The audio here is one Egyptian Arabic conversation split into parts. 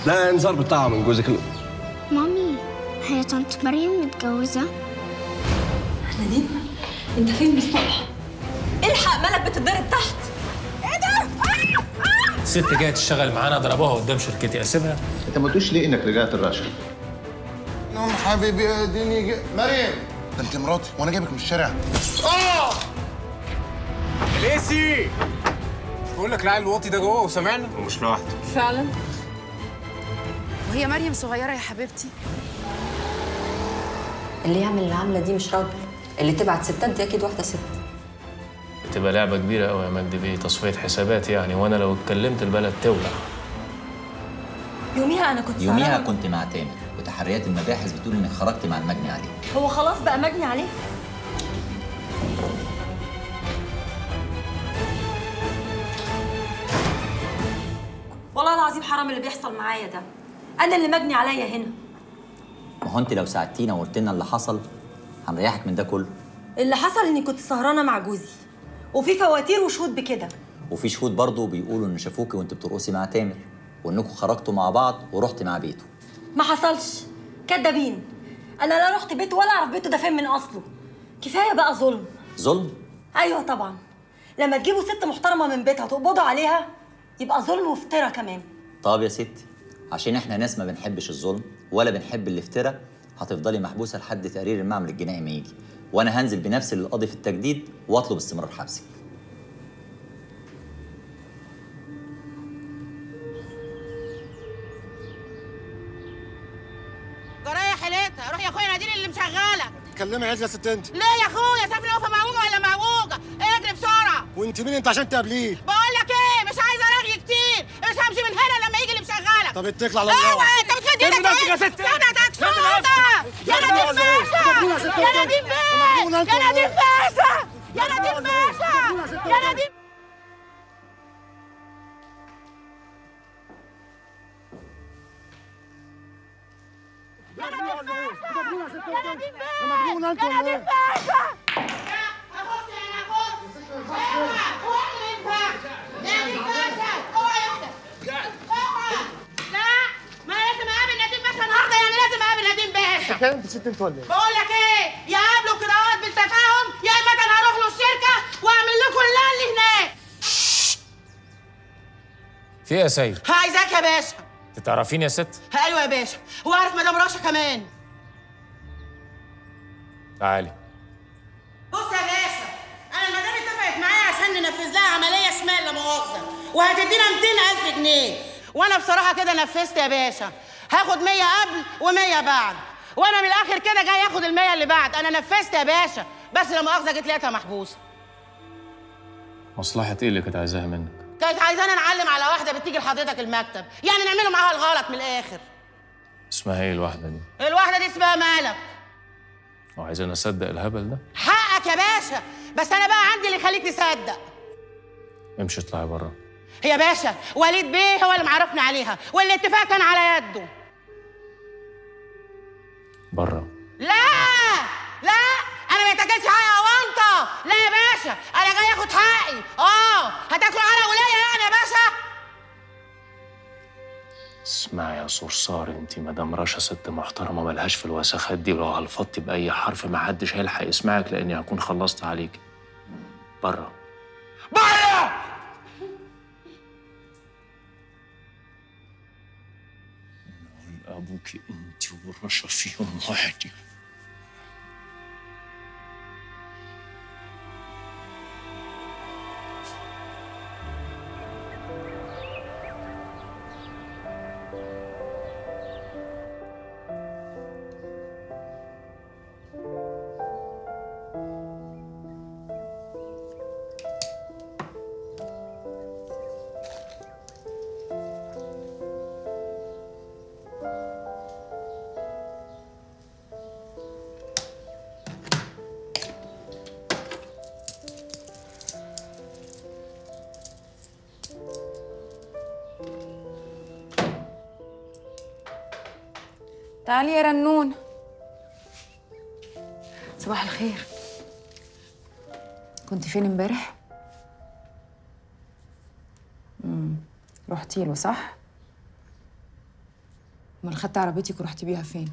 ده انذار بتاعه من جوزك ال- مامي هي طنط مريم متجوزة نديم انت فين من الصبح الحق مالك بتتضرب تحت الست جايه تشتغل معانا ضربوها قدام شركتي اسيبها انت ما قلتوش ليه انك رجعت الرشا نعم حبيبي اديني ج... مريم ده انت مراتي وانا جايبك من الشارع ليسي بقول لك العيل الواطي ده جوه وسامعنا ومش لوحده فعلا وهي مريم صغيرة يا حبيبتي اللي يعمل العمله دي مش راجل اللي تبعت ستات دي اكيد واحده ست بتبقى لعبه كبيره قوي يا مجدي بيه تصفيه حسابات يعني وانا لو اتكلمت البلد تولع يوميها انا كنت يوميها سهرانة. كنت مع تامر وتحريات المباحث بتقول انك خرجت مع المجني عليه هو خلاص بقى مجني عليه والله العظيم حرام اللي بيحصل معايا ده انا اللي مجني عليا هنا ما هو انت لو ساعدتينا وقلت لنا اللي حصل هنريحك من ده كله اللي حصل اني كنت سهرانه مع جوزي وفي فواتير وشهود بكده وفي شهود برضه بيقولوا ان شافوكي وانت بترقصي مع تامر وانكم خرجتوا مع بعض ورحت مع بيته ما حصلش كدابين انا لا رحت بيته ولا اعرف بيته ده فين من اصله كفايه بقى ظلم ظلم ايوه طبعا لما تجيبوا ست محترمه من بيتها تقبضوا عليها يبقى ظلم وافتراء كمان طب يا ستي عشان احنا ناس ما بنحبش الظلم ولا بنحب الافتراء هتفضلي محبوسه لحد تقرير المعمل الجنائي ما يجي وانا هنزل بنفسي للقاضي في التجديد واطلب استمرار حبسك جرايه حيلتها روح يا اخويا ناديني اللي مشغلك كلمي عيد يا ست انت ليه يا اخويا سافر وقفه معوجه ولا معوجه اجري بسرعه وانت مين انت عشان تقابليه بقول لك ايه مش عايزه رغي كتير مش همشي من هنا لما يجي اللي مشغلك طب اتكل على الله اوعى انت بتمد ايدك ارمي نفسك يا ايه ست. سندك سودا يا ارمي نديم نفسك. باشا مجنونة يا ست يا انت. نديم بيه يا مجنونة نديم انت ولا باشا ايه؟ يا نديم باشا يا نديم مجنونة انت ولا ايه؟ ما انا لازم اقابل نديم باشا النهارده يعني لازم اقابل نديم باشا كلام انت ست انت ولا ايه؟ بقول لك ايه يا قابلوا كده اهوت بالتفاهم يا اما انا هروح له الشركه واعمل لكم اللي هناك في ايه يا سيد عايزاك يا باشا انت تعرفيني يا ست ايوه يا باشا واعرف مدام رشا كمان تعالي بص يا باشا انا المدام اتفقت معايا عشان ننفذ لها عمليه شمال لا مؤاخذه وهتدينا 200000 جنيه وانا بصراحه كده نفذت يا باشا هاخد 100 قبل و100 بعد وانا من الاخر كده جاي اخد ال100 اللي بعد انا نفذت يا باشا بس لا مؤاخذه جيت لقيتها محبوسه مصلحه ايه اللي كانت عايزاها منك كانت عايزانا نعلم على واحده بتيجي لحضرتك المكتب يعني نعمله معاها الغلط من الاخر اسمها ايه الواحده دي الواحده دي اسمها مالك وعايزين اصدق الهبل ده حقك يا باشا بس انا بقى عندي اللي يخليك تصدق امشي اطلعي بره يا باشا وليد بيه هو اللي معرفنا عليها والاتفاق كان على يده بره لا لا انا ما يتاكلش حقي يا وانطه لا يا باشا انا جاي اخد حقي اه هتاكلوا على وليا يعني يا باشا اسمعي يا صرصار انت مدام رشا ست محترمه ملهاش في الوسخات دي ولو هلفطتي باي حرف ما حدش هيلحق يسمعك لاني هكون خلصت عليك بره بره ابوكي انت ورشا فيهم واحد تعالي يا رنون صباح الخير كنت فين امبارح؟ امم رحتي له صح؟ امال خدت عربيتك ورحتي بيها فين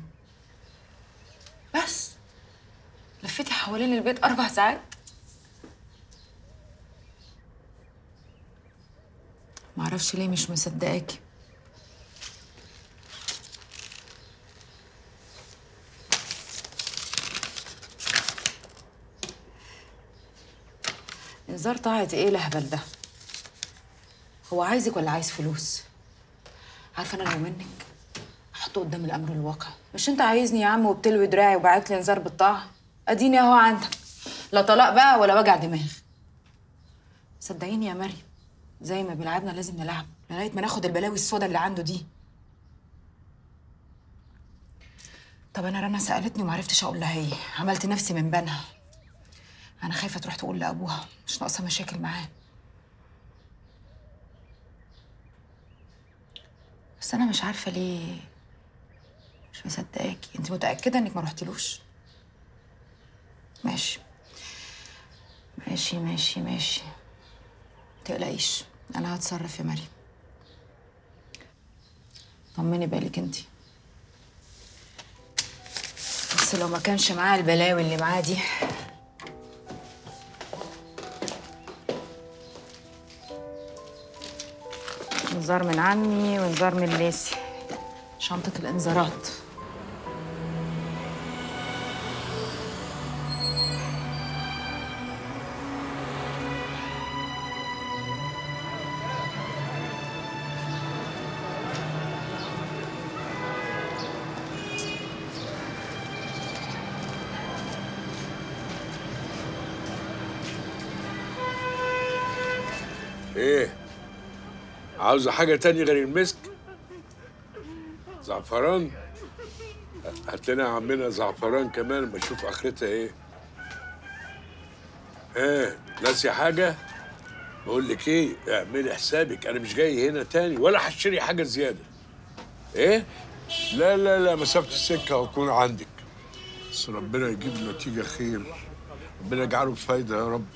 بس لفيتي حوالين البيت اربع ساعات معرفش ليه مش مصدقاكي انذار طاعة ايه الهبل ده هو عايزك ولا عايز فلوس عارفه انا لو منك احطه قدام الامر الواقع مش انت عايزني يا عم وبتلوي دراعي وبعت لي انذار بالطاعه اديني اهو عندك لا طلاق بقى ولا وجع دماغ صدقيني يا مريم زي ما بيلعبنا لازم نلعب لغايه ما ناخد البلاوي السودا اللي عنده دي طب انا رنا سالتني ومعرفتش اقول لها ايه عملت نفسي من بنها انا خايفه تروح تقول لابوها مش ناقصه مشاكل معاه بس انا مش عارفه ليه مش مصدقاكي انت متاكده انك ما رحتلوش ماشي ماشي ماشي ماشي تقلقيش انا هتصرف يا مريم طمني بالك انت بس لو ما كانش معاه البلاوي اللي معاه دي انذار من عمي وانذار من ليسي شنطة الانذارات ايه عاوزة حاجة تانية غير المسك زعفران هات لنا يا عمنا زعفران كمان ما اشوف اخرتها ايه ايه ناسي حاجة بقول لك ايه اعملي حسابك انا مش جاي هنا تاني ولا هشتري حاجة زيادة ايه لا لا لا مسافة السكة هكون عندك بس ربنا يجيب نتيجة خير ربنا يجعله بفايدة يا رب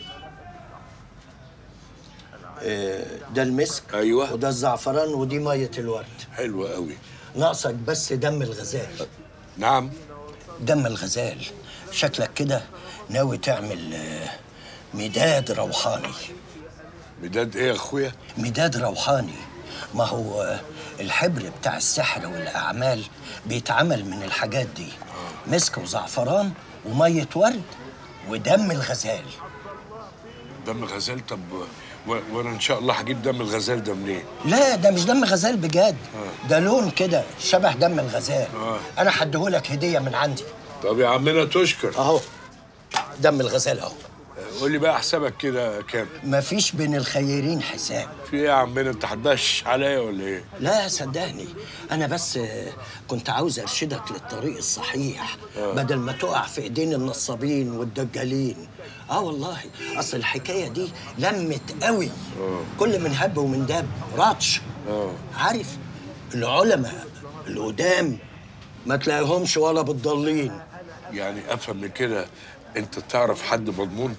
ده المسك ايوه وده الزعفران ودي ميه الورد حلو قوي ناقصك بس دم الغزال نعم دم الغزال شكلك كده ناوي تعمل آه، مداد روحاني مداد ايه يا اخويا مداد روحاني ما هو آه، الحبر بتاع السحر والاعمال بيتعمل من الحاجات دي مسك وزعفران وميه ورد ودم الغزال دم غزال طب و- وانا ان شاء الله هجيب دم الغزال ده منين لا ده مش دم غزال بجد ده لون كده شبه دم الغزال آه. انا هديهولك هديه من عندي طب يا عمنا تشكر اهو دم الغزال اهو قول لي بقى حسابك كده كام مفيش بين الخيرين حساب في ايه يا عمنا انت هتدش عليا ولا ايه لا صدقني انا بس آه، كنت عاوز ارشدك للطريق الصحيح آه. بدل ما تقع في ايدين النصابين والدجالين اه والله اصل الحكايه دي لمت قوي كل من هب ومن دب راتش عارف العلماء القدام ما تلاقيهمش ولا بالضالين يعني افهم من كده انت تعرف حد مضمون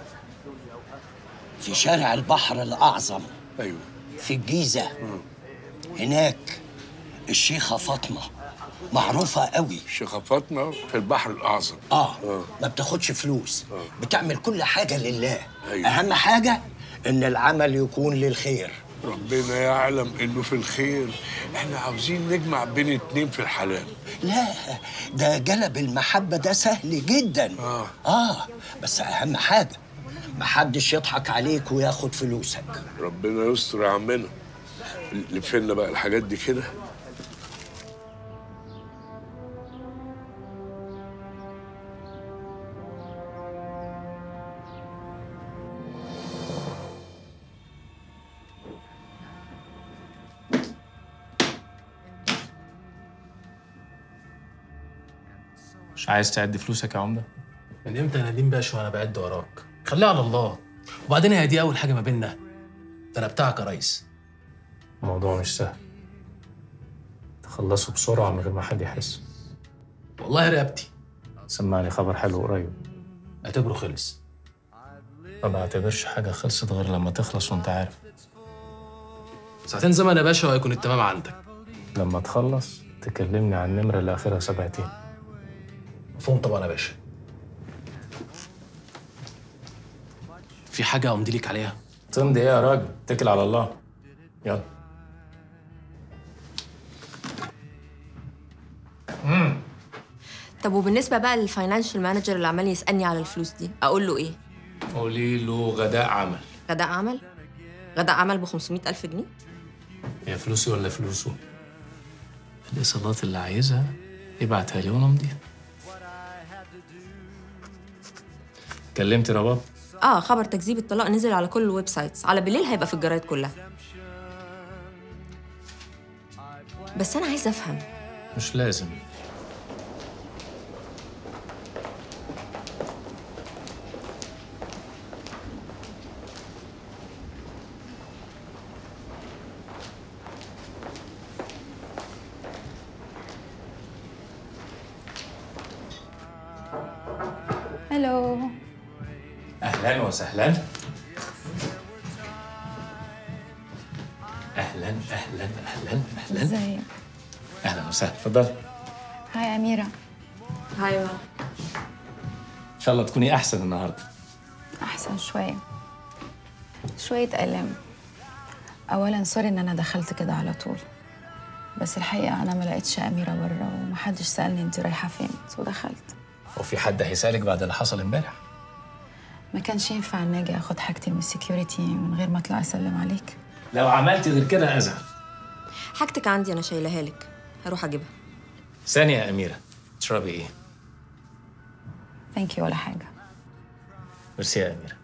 في شارع البحر الاعظم ايوه في الجيزه هناك الشيخه فاطمه معروفه قوي الشيخه فاطمه في البحر الاعظم اه ما بتاخدش فلوس بتعمل كل حاجه لله أيوة. اهم حاجه ان العمل يكون للخير ربنا يعلم انه في الخير احنا عاوزين نجمع بين اتنين في الحلال لا ده جلب المحبه ده سهل جدا اه اه بس اهم حاجه محدش يضحك عليك وياخد فلوسك ربنا يستر يا عمنا لفنا بقى الحاجات دي كده مش عايز تعد فلوسك يا عمده من امتى يا نديم باشا وانا بعد وراك خليها على الله وبعدين هي دي اول حاجه ما بيننا ده انا بتاعك يا ريس الموضوع مش سهل تخلصوا بسرعه من غير ما حد يحس والله رقبتي سمعني خبر حلو قريب اعتبره خلص ما بعتبرش حاجه خلصت غير لما تخلص وانت عارف ساعتين زمن يا باشا وهيكون التمام عندك لما تخلص تكلمني عن النمرة اللي آخرها سبعتين مفهوم طبعا يا باشا في حاجة أمضي لك عليها تمضي إيه يا راجل؟ اتكل على الله يلا طب وبالنسبه بقى للفاينانشال مانجر اللي عمال يسالني على الفلوس دي اقول له ايه قولي له غداء عمل غداء عمل غداء عمل ب 500 الف جنيه هي فلوسي ولا فلوسه؟ الإيصالات اللي عايزها يبعتها لي وأنا أمضيها كلمتي رباب؟ اه خبر تكذيب الطلاق نزل على كل الويب سايتس على بالليل هيبقى في الجرايد كلها بس انا عايزه افهم مش لازم هلو أهلا وسهلا أهلا أهلا أهلا أهلا ازيك أهلا وسهلا اتفضلي هاي أميرة هاي إن شاء الله تكوني أحسن النهاردة أحسن شوية شوية ألم أولا سوري إن أنا دخلت كده على طول بس الحقيقة أنا ما لقيتش أميرة بره ومحدش سألني أنت رايحة فين ودخلت وفي حد هيسألك بعد اللي حصل امبارح ما كانش ينفع إن أجي أخد حاجتي من السكيورتي من غير ما أطلع أسلم عليك لو عملتي غير كده أزعل حاجتك عندي انا شايلها لك هروح اجيبها ثانية يا أميرة تشربي إيه؟ ثانك يو ولا حاجة ميرسي يا أميرة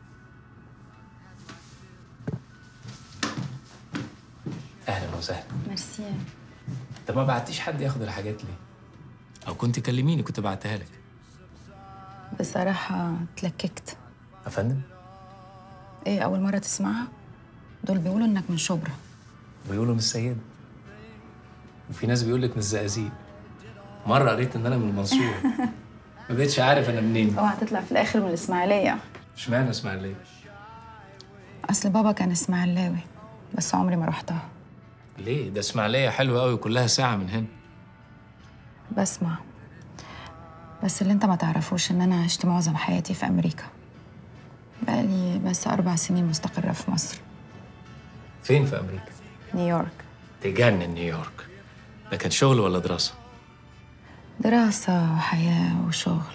أهلا وسهلا ميرسي طب ما بعتيش حد ياخد الحاجات ليه؟ أو كنت كلميني كنت بعتها لك بصراحة اتلككت يا فندم إيه أول مرة تسمعها؟ دول بيقولوا إنك من شبرا بيقولوا من السيدة وفي ناس بيقول لك من الزقازيق مرة قريت إن أنا من المنصورة ما بقتش عارف أنا منين اوعى تطلع في الآخر من الإسماعيلية اشمعنى إسماعيلية؟ أصل بابا كان إسماعيلاوي بس عمري ما رحتها ليه؟ ده إسماعيلية حلوة أوي كلها ساعة من هنا بسمع بس اللي انت ما تعرفوش ان انا عشت معظم حياتي في امريكا بقالي بس اربع سنين مستقرة في مصر فين في أمريكا؟ نيويورك تجنن نيويورك ده كان شغل ولا دراسة؟ دراسة وحياة وشغل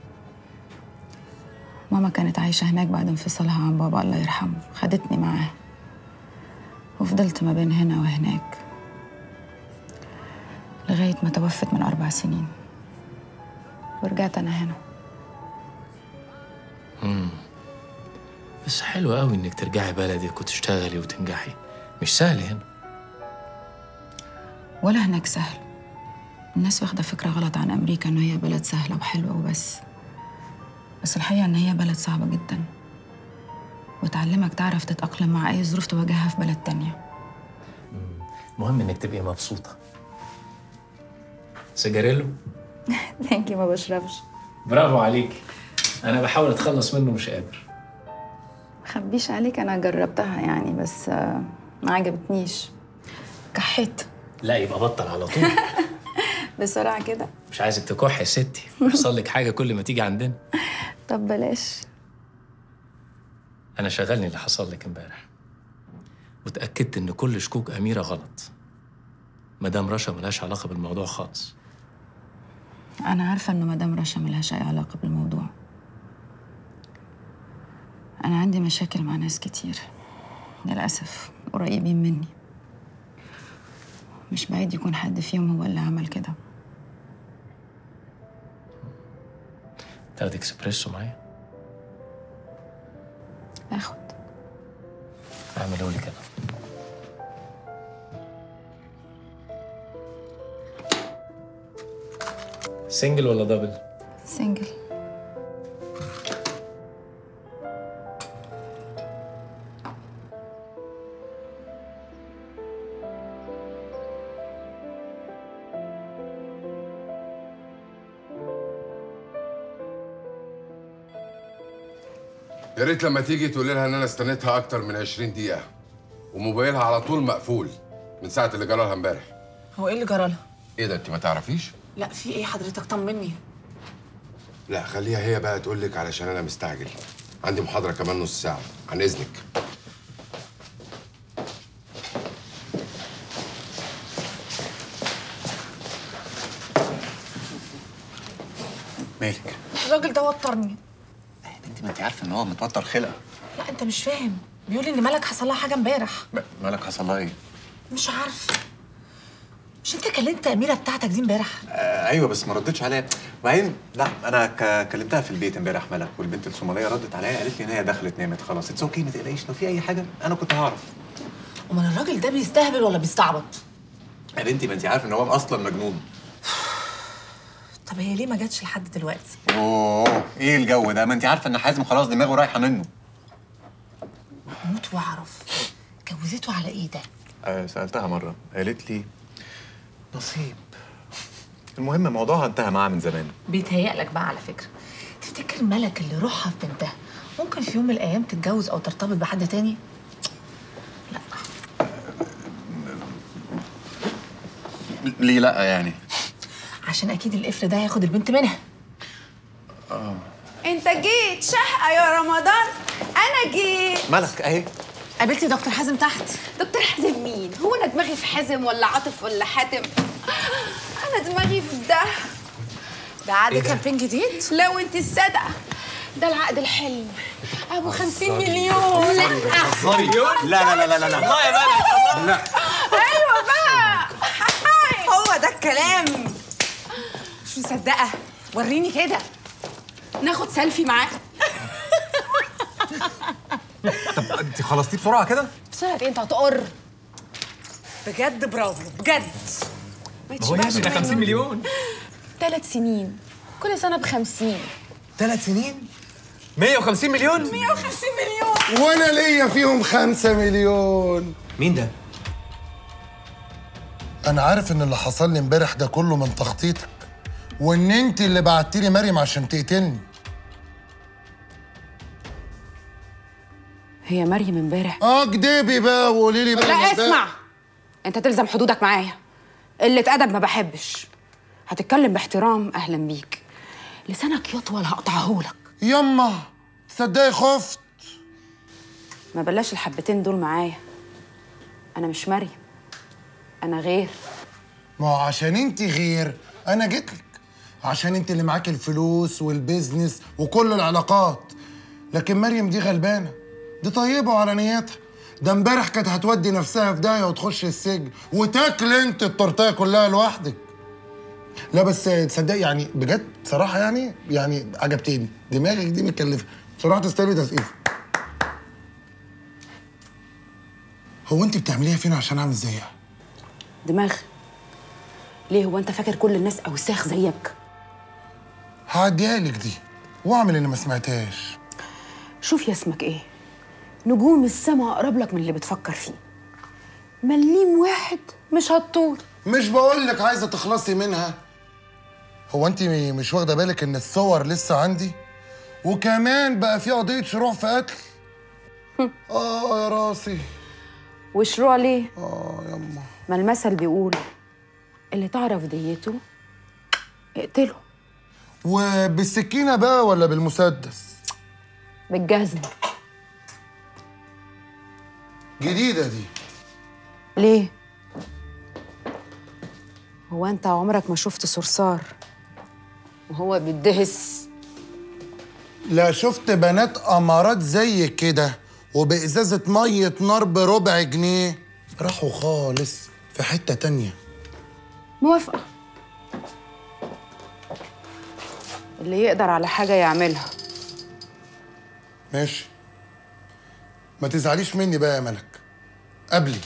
ماما كانت عايشة هناك بعد انفصالها عن بابا الله يرحمه خدتني معاها وفضلت ما بين هنا وهناك لغاية ما توفت من أربع سنين ورجعت أنا هنا مم. بس حلو قوي إنك ترجعي بلدك وتشتغلي وتنجحي مش سهل هنا ولا هناك سهل الناس واخدة فكرة غلط عن أمريكا إن هي بلد سهلة وحلوة وبس بس الحقيقة إن هي بلد صعبة جدا وتعلمك تعرف تتأقلم مع أي ظروف تواجهها في بلد تانية المهم إنك تبقي مبسوطة سيجاريلو ثانك ما بشربش برافو عليك أنا بحاول أتخلص منه مش قادر مخبيش عليك أنا جربتها يعني بس آه، ما عجبتنيش كحيت لا يبقى بطل على طول بسرعة كده مش عايزك تكح يا ستي يحصل لك حاجة كل ما تيجي عندنا طب بلاش أنا شغلني اللي حصل لك امبارح وتأكدت إن كل شكوك أميرة غلط مدام رشا ملهاش علاقة بالموضوع خالص أنا عارفة إنه مدام رشا ملهاش أي علاقة بالموضوع أنا عندي مشاكل مع ناس كتير للأسف قريبين مني مش بعيد يكون حد فيهم هو اللي عمل كده تاخدي اكسبريسو معايا آخد اعمله لك أنا سنجل ولا دبل؟ سنجل يا ريت لما تيجي تقولي لها ان انا استنيتها اكتر من 20 دقيقه وموبايلها على طول مقفول من ساعه اللي جرى لها امبارح هو ايه اللي جرالها؟ ايه ده انت ما تعرفيش لا في ايه حضرتك طمني لا خليها هي بقى تقول لك علشان انا مستعجل عندي محاضره كمان نص ساعه عن اذنك مالك الراجل ده وترني انت ما انت عارفه ان هو متوتر خلقه لا انت مش فاهم بيقول لي ان مالك حصل لها حاجه امبارح م- مالك حصل لها ايه مش عارف مش انت كلمت اميره بتاعتك دي امبارح آه ايوه بس ما ردتش عليا وبعدين لا انا ك... كلمتها في البيت امبارح ملك والبنت الصوماليه ردت عليا قالت لي ان هي دخلت نامت خلاص اتس اوكي ما تقلقيش لو في اي حاجه انا كنت هعرف امال الراجل ده بيستهبل ولا بيستعبط يا بنتي ما انت عارفه ان هو اصلا مجنون طب هي ليه ما جاتش لحد دلوقتي اوه ايه الجو ده ما انت عارفه ان حازم خلاص دماغه رايحه منه اموت واعرف جوزته على ايه ده آه سالتها مره قالت لي نصيب المهم موضوعها انتهى معاها من زمان بيتهيألك بقى على فكره تفتكر ملك اللي روحها في بنتها ممكن في يوم من الايام تتجوز او ترتبط بحد تاني ليه لا يعني عشان اكيد القفل ده هياخد البنت منها اه انت جيت شهقة يا رمضان انا جيت ملك اهي قابلتي دكتور حازم تحت دكتور حازم مين هو انا دماغي في حازم ولا عاطف ولا حاتم انا دماغي في ده ده عقد إيه ده؟ كامبين جديد لو انت الصدقة ده العقد الحلم ابو 50 مليون لا لا لا لا لا لا الله يا بلد لا ايوه بقى هو ده الكلام مش مصدقه وريني كده ناخد سيلفي معاه طب انت خلصتيه بسرعه كده بسرعة ايه انت هتقر بجد برافو بجد هو يعني ده 50 مليون ثلاث سنين كل سنة ب 50 ثلاث سنين 150 مليون 150 مليون وانا ليا فيهم خمسة مليون مين ده انا عارف ان اللي حصل لي امبارح ده كله من تخطيطك وان انت اللي بعتي لي مريم عشان تقتلني هي مريم امبارح اه كدبي بقى وقولي لي مريم لا امبارح. اسمع انت تلزم حدودك معايا قلة ادب ما بحبش هتتكلم باحترام اهلا بيك لسانك يطول هقطعهولك يما تصدقي خفت ما بلاش الحبتين دول معايا انا مش مريم انا غير ما هو عشان انت غير انا جيت لك عشان انت اللي معاك الفلوس والبيزنس وكل العلاقات لكن مريم دي غلبانه دي طيبه وعلى نيتها ده امبارح كانت هتودي نفسها في داهيه وتخش السجن وتاكل انت التورتيه كلها لوحدك لا بس تصدق يعني بجد صراحه يعني يعني عجبتني دماغك دي متكلفه بصراحه تستاهلي تسقيف هو انت بتعمليها فين عشان اعمل زيها دماغ ليه هو انت فاكر كل الناس اوساخ زيك هعديها لك دي واعمل اني ما سمعتهاش شوف يا اسمك ايه نجوم السما اقرب لك من اللي بتفكر فيه مليم واحد مش هتطول مش بقول لك عايزه تخلصي منها هو انت مش واخده بالك ان الصور لسه عندي وكمان بقى في قضيه شروع في قتل اه يا راسي وشروع ليه اه يما ما المثل بيقول اللي تعرف ديته اقتله وبالسكينه بقى ولا بالمسدس بالجزم جديده دي ليه هو انت عمرك ما شفت صرصار وهو بيدهس لا شفت بنات امارات زي كده وبازازه ميه نار بربع جنيه راحوا خالص في حته تانية موافقه اللي يقدر على حاجه يعملها ماشي ما تزعليش مني بقى يا ملك قبلي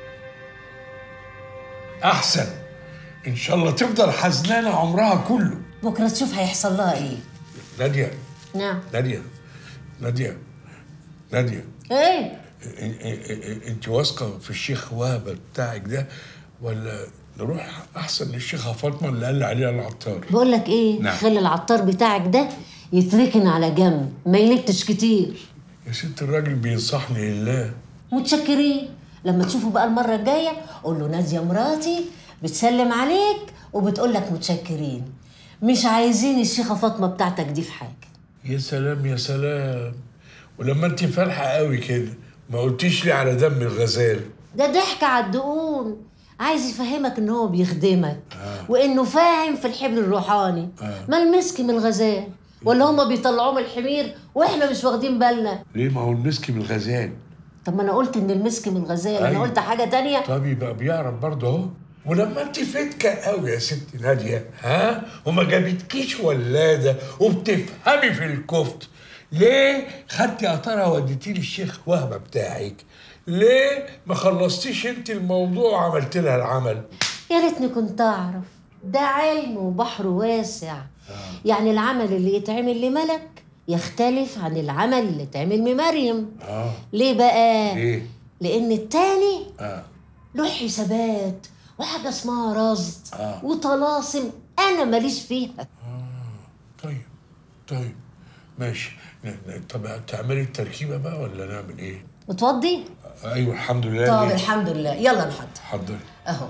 احسن ان شاء الله تفضل حزنانه عمرها كله بكره تشوف هيحصل لها ايه ناديه نعم ناديه ناديه ناديه ايه انت واثقه في الشيخ وهبه بتاعك ده ولا نروح احسن للشيخه فاطمه اللي قال لي عليها العطار بقول لك ايه نعم. خلي العطار بتاعك ده يتركن على جنب ما يلتش كتير يا ست الراجل بينصحني لله متشكرين لما تشوفه بقى المره الجايه قول له ناديه مراتي بتسلم عليك وبتقول لك متشكرين مش عايزين الشيخه فاطمه بتاعتك دي في حاجه يا سلام يا سلام ولما انت فالحه قوي كده ما قلتيش لي على دم الغزال ده ضحك على الدقون عايز يفهمك ان هو بيخدمك وانه فاهم في الحبل الروحاني آه. ما المسك من الغزال ولا هما بيطلعوه من الحمير واحنا مش واخدين بالنا ليه ما هو المسك من الغزال طب ما انا قلت ان المسك من الغزال انا أيوة. قلت حاجه تانية طب يبقى بيعرف برضه اهو ولما انت فتكه قوي يا ست ناديه ها وما جابتكيش ولاده وبتفهمي في الكفت ليه خدتي قطرها وديتي للشيخ وهبه بتاعك ليه ما خلصتيش انت الموضوع وعملت لها العمل يا ريتني كنت اعرف ده علم وبحر واسع يعني العمل اللي يتعمل لملك يختلف عن العمل اللي يتعمل لمريم اه ليه بقى ليه لان التاني اه له حسابات وحاجه اسمها رصد آه. وطلاسم انا ماليش فيها طيب طيب ماشي ن- ن- طب تعملي التركيبه بقى ولا نعمل ايه متوضي ايوه الحمد لله طب ليه؟ الحمد لله يلا نحضر حضري اهو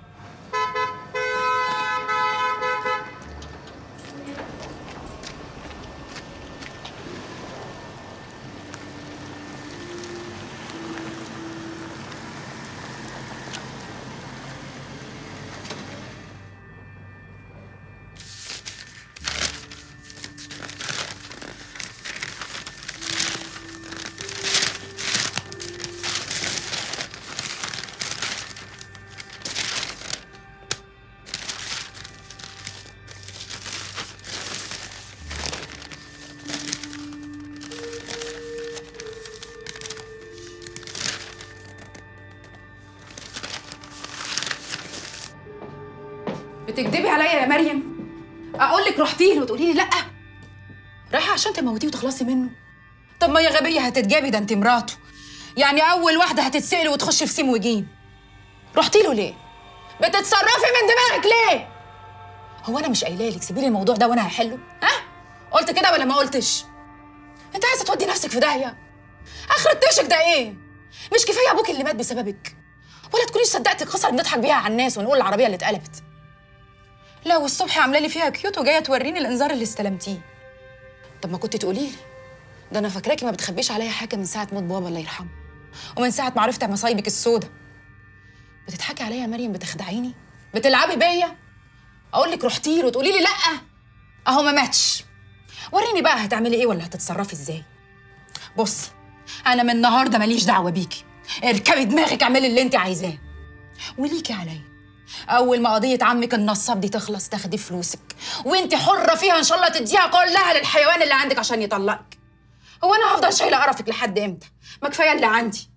بتكدبي عليا يا مريم اقول لك رحتي له وتقولي لي لا رايحه عشان تموتيه وتخلصي منه طب ما يا غبيه هتتجابي ده انت مراته يعني اول واحده هتتسألي وتخش في سين وجيم رحتي له ليه بتتصرفي من دماغك ليه هو انا مش قايله لك سيبي لي الموضوع ده وانا هحله ها قلت كده ولا ما قلتش انت عايزه تودي نفسك في داهيه اخر التشك ده ايه مش كفايه ابوك اللي مات بسببك ولا تكونيش صدقتي القصه اللي بنضحك بيها على الناس ونقول العربيه اللي اتقلبت لا والصبح عامله لي فيها كيوت وجايه توريني الانذار اللي استلمتيه طب ما كنت تقولي لي ده انا فاكراكي ما بتخبيش عليا حاجه من ساعه موت بابا الله يرحمه ومن ساعه ما عرفت مصايبك السودة بتضحكي عليا يا مريم بتخدعيني بتلعبي بيا اقول لك رحتي له وتقولي لي لا اهو ما ماتش وريني بقى هتعملي ايه ولا هتتصرفي ازاي بصي انا من النهارده ماليش دعوه بيكي اركبي دماغك اعملي اللي انت عايزاه وليكي عليا اول ما قضيه عمك النصاب دي تخلص تاخدي فلوسك وانت حره فيها ان شاء الله تديها كلها للحيوان اللي عندك عشان يطلقك هو انا هفضل شايله قرفك لحد امتى ما كفايه اللي عندي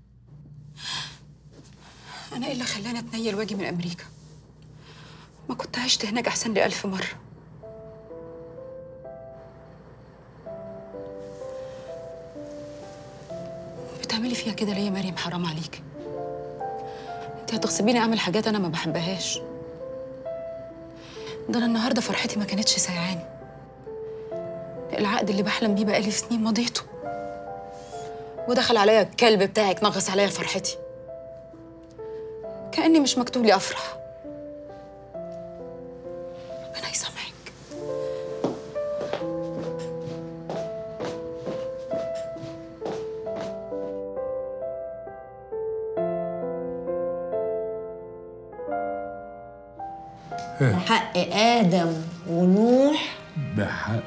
انا ايه اللي خلاني اتنيل واجي من امريكا ما كنت عشت هناك احسن لي الف مره بتعملي فيها كده ليه يا مريم حرام عليك انت هتغصبيني اعمل حاجات انا ما بحبهاش ده انا النهارده فرحتي ما كانتش سايعاني العقد اللي بحلم بيه بقالي سنين مضيته ودخل عليا الكلب بتاعك نغص عليا فرحتي كاني مش مكتوب لي افرح ربنا يسامحك حق ادم ونوح بحق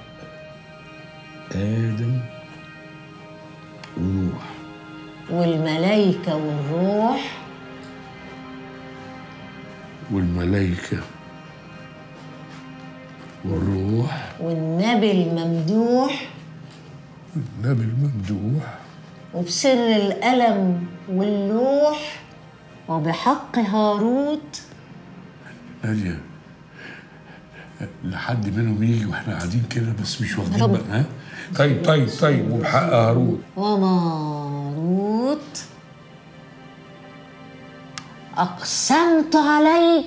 آدم ونوح والملائكه والروح والملائكة والروح والنبي الممدوح النبي الممدوح وبسر القلم واللوح وبحق هاروت نادية لحد منهم يجي واحنا قاعدين كده بس مش واخدين رب. بقى ها طيب طيب طيب وبحق هارون وماروت أقسمت عليك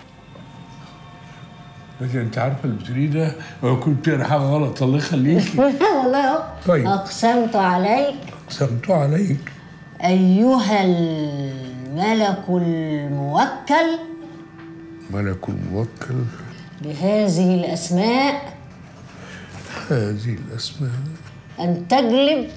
بس انت عارفه اللي بتقوليه ده لو كنت بتقرا حاجه غلط الله يخليكي والله أهو طيب. أقسمت عليك سمتوا عليك أيها الملك الموكل ملك الموكل بهذه الأسماء هذه الاسماء أن تجلب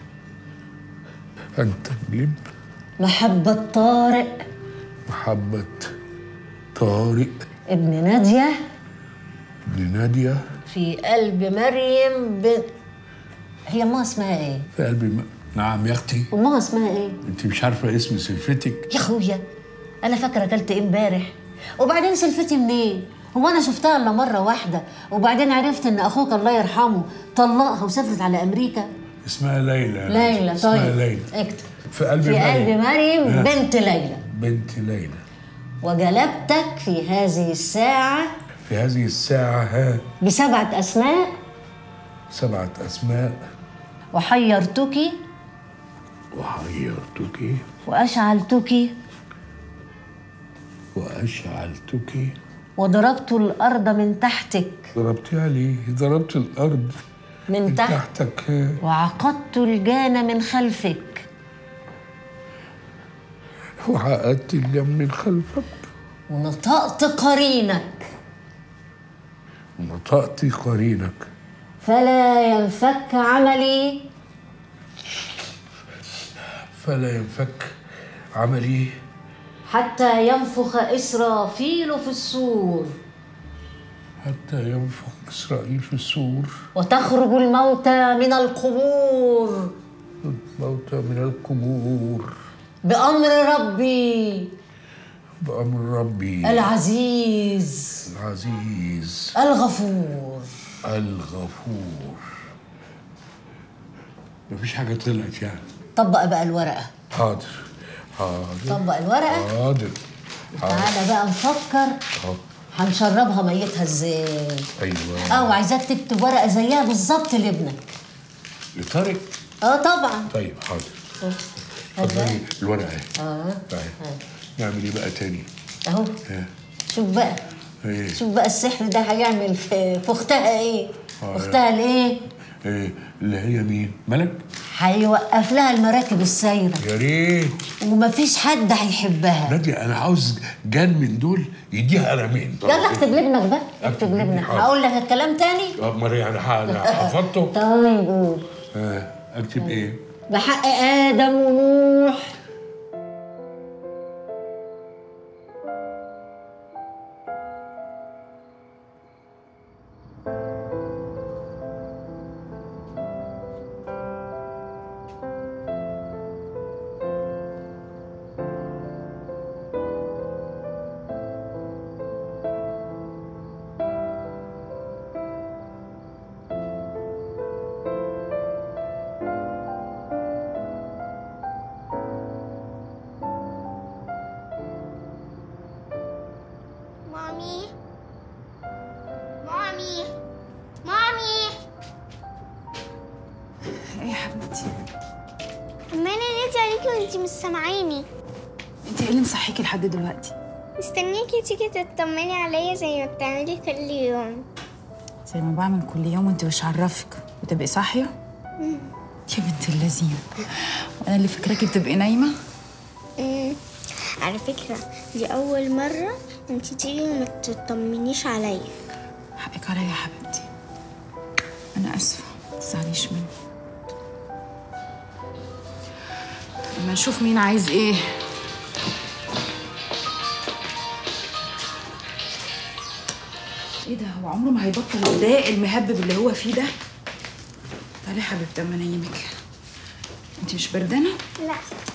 ان تجلب محبة طارق محبه طارق ابن نادية بن ناديه في قلب مريم بنت هي أمها اسمها إيه؟ في قلبي م... نعم يا اختي أمها اسمها إيه؟ انت مش عارفه اسم سلفتك يا اخويا انا فاكره اكلت ايه امبارح وبعدين سلفتي منين هو انا شفتها الا مره واحده وبعدين عرفت ان اخوك الله يرحمه طلقها وسافرت على امريكا اسمها ليلى ليلى اسمها طيب ليلى اكتب في قلب في قلب مريم آه. بنت ليلى بنت ليلى وجلبتك في هذه الساعه في هذه الساعه ها بسبعه اسماء سبعه اسماء وحيرتك وحيرتك واشعلتك واشعلتك وضربت الارض من تحتك ضربت عليه ضربت الارض من تحت تحتك ها. وعقدت الجان من خلفك وعقدت اليم من خلفك ونطقت قرينك ونطقت قرينك فلا ينفك عملي فلا ينفك عملي حتى ينفخ إسرافيل في الصور حتى ينفخ إسرائيل في السور وتخرج الموتى من القبور الموتى من القبور بأمر ربي بأمر ربي العزيز العزيز الغفور الغفور مفيش حاجة طلعت يعني طبق بقى الورقة حاضر حاضر طبق الورقة حاضر حاضر تعالى بقى نفكر أهو. هنشربها ميتها ازاي أيوه اه وعايزاك تكتب ورقة زيها بالظبط لابنك لطارق اه طبعا طيب حاضر اه اتفضلي الورقة اهي اه اهي نعمل ايه بقى تاني؟ اهو ها، شوف بقى ايه شوف بقى السحر ده هيعمل في, في اختها ايه آه. اختها الايه ايه اللي هي مين؟ ملك؟ هيوقف لها المراكب السايره يا ريت ومفيش حد هيحبها نادية أنا عاوز جان من دول يديها قلمين يلا اكتب لابنك بقى اكتب لابنك حاضر. هقول لك الكلام تاني أمال يعني ح- أنا حفظته؟ طيب قول ها، أكتب إيه؟ بحق ادم ونوح مامي مامي مامي ايه يا حبيبتي أما أنا نادي عليكي وأنتي مش سامعاني انت ايه اللي مصحيكي لحد دلوقتي مستنيكي تيجي تطمني عليا زي ما بتعملي كل يوم زي ما بعمل كل يوم وانت مش عرفك وتبقي صاحيه مم. يا بنت اللذينه وانا اللي فاكراكي بتبقي نايمه مم. على فكرة دي أول مرة أنتي تيجي وما تطمنيش عليا حقك عليا يا حبيبتي انا اسفه متزعليش مني اما نشوف مين عايز ايه ايه ده هو عمره ما هيبطل الضايق المهبب اللي هو فيه ده تعالي يا حبيبتي اما انيمك انت مش بردانه لا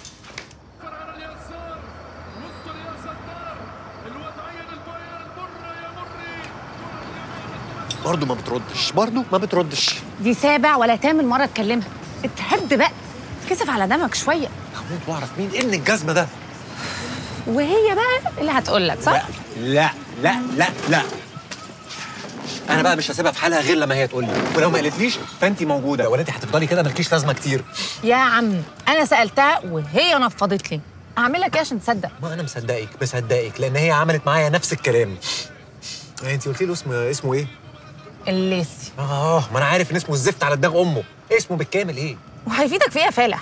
برضه ما بتردش برضه ما بتردش دي سابع ولا تامن مرة اتكلمها اتهد بقى كسف على دمك شوية هموت واعرف مين ابن الجزمه ده وهي بقى اللي هتقول لك صح؟ لا لا لا لا انا بقى مش هسيبها في حالها غير لما هي تقول لي ولو ما قالتليش فانت موجوده ولا انت هتفضلي كده مالكيش لازمه كتير يا عم انا سالتها وهي نفضت لي اعمل لك ايه عشان تصدق ما انا مصدقك مصدقك لان هي عملت معايا نفس الكلام انت قلتي له اسمه اسمه ايه الليسي اه ما انا عارف ان اسمه الزفت على دماغ امه اسمه بالكامل ايه وهيفيدك في ايه يا فالح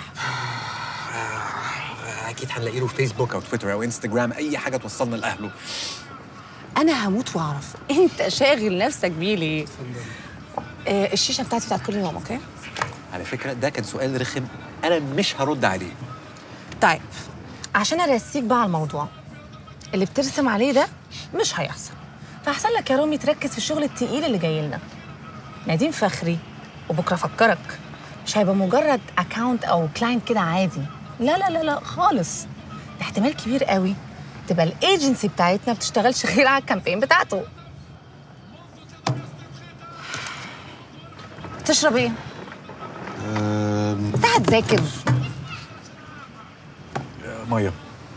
اكيد هنلاقي له فيسبوك او تويتر او انستجرام اي حاجه توصلنا لاهله انا هموت واعرف انت شاغل نفسك بيه ليه آه الشيشه بتاعتي بتاعت كل يوم اوكي على فكره ده كان سؤال رخم انا مش هرد عليه طيب عشان ارسيك بقى على الموضوع اللي بترسم عليه ده مش هيحصل فاحسن لك يا رامي تركز في الشغل التقيل اللي جاي لنا نديم فخري وبكره افكرك مش هيبقى مجرد اكاونت او كلاينت كده عادي لا لا لا لا خالص ده احتمال كبير قوي تبقى الايجنسي بتاعتنا بتشتغلش غير على الكامبين بتاعته تشرب ايه؟ انت هتذاكر ميه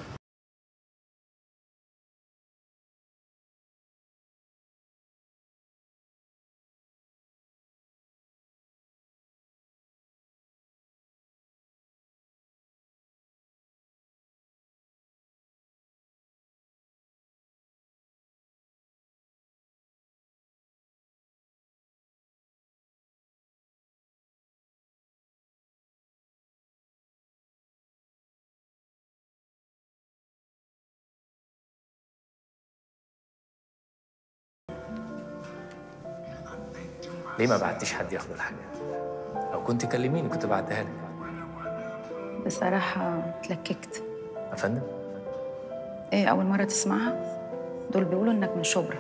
ليه ما بعتيش حد ياخد الحاجه لو كنت كلميني كنت بعتها لك بصراحة اتلككت يا فندم ايه أول مرة تسمعها؟ دول بيقولوا إنك من شبرا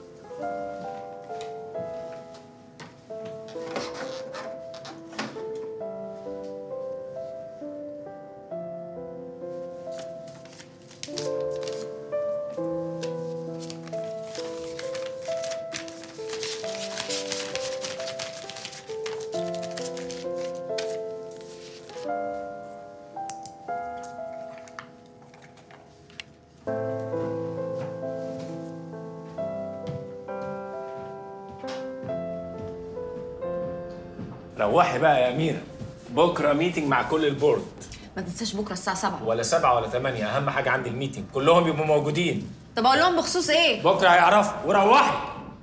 روحي بقى يا أميرة بكرة ميتنج مع كل البورد ما تنساش بكره الساعه 7 ولا سبعة ولا ثمانية أهم حاجة عندي الميتنج كلهم يبقوا موجودين طب اقول لهم بخصوص ايه بكرة هيعرفوا وروحي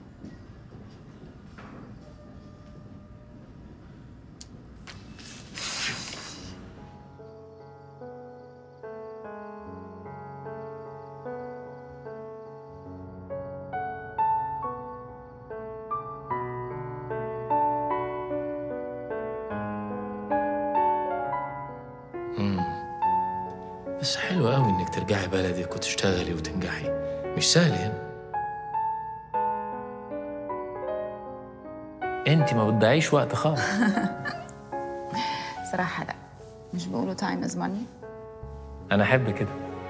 مم. بس حلو قوي انك ترجعي بلدك وتشتغلي وتنجحي مش سهل هنا انت ما بتضيعيش وقت خالص صراحة لا مش بيقولوا تايم از ماني انا احب كده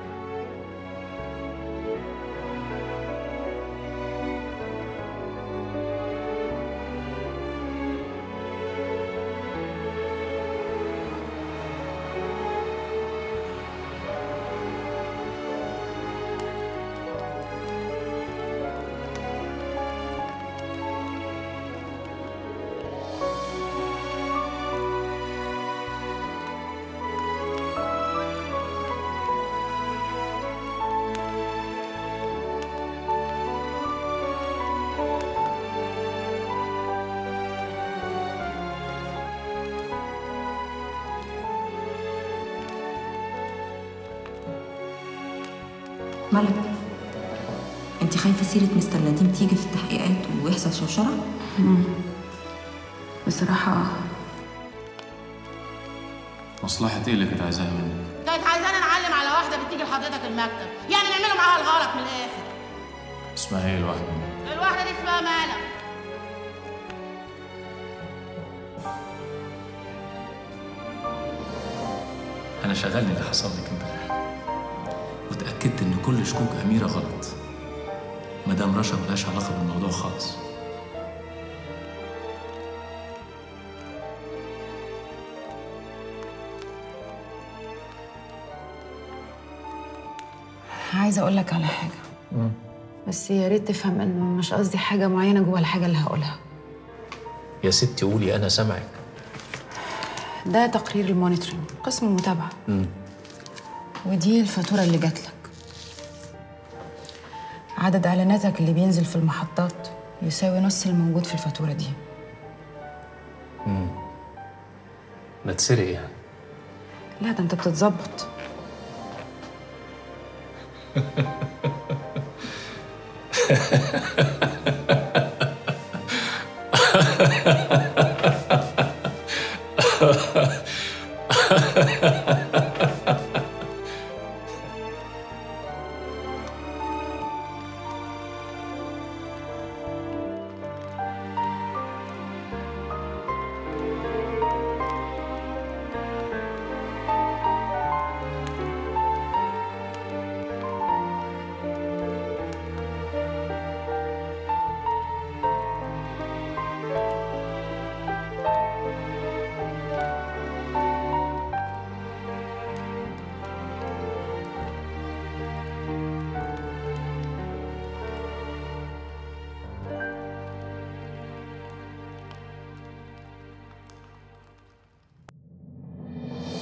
مالك انت خايفه سيره مستر نديم تيجي في التحقيقات ويحصل شوشره بصراحة مصلحة ايه اللي كنت عايزاها مني؟ كانت عايزانا نعلم على واحده بتيجي لحضرتك المكتب يعني نعمله معاها الغلط من الاخر اسمها ايه الواحدة؟ الواحده دي اسمها مالك انا شغلني اللي حصل لك امبارح واتاكدت ان كل شكوك اميره غلط مدام رشا ملهاش علاقه بالموضوع خالص عايزة أقول لك على حاجة بس يا ريت تفهم انه مش قصدي حاجه معينه جوه الحاجه اللي هقولها يا ستي قولي انا سامعك ده تقرير المونيتورنج قسم المتابعه مم. ودي الفاتوره اللي جات لك عدد اعلاناتك اللي بينزل في المحطات يساوي نص اللي موجود في الفاتوره دي مم. بتسرق يعني لا ده انت بتتظبط ha ha ha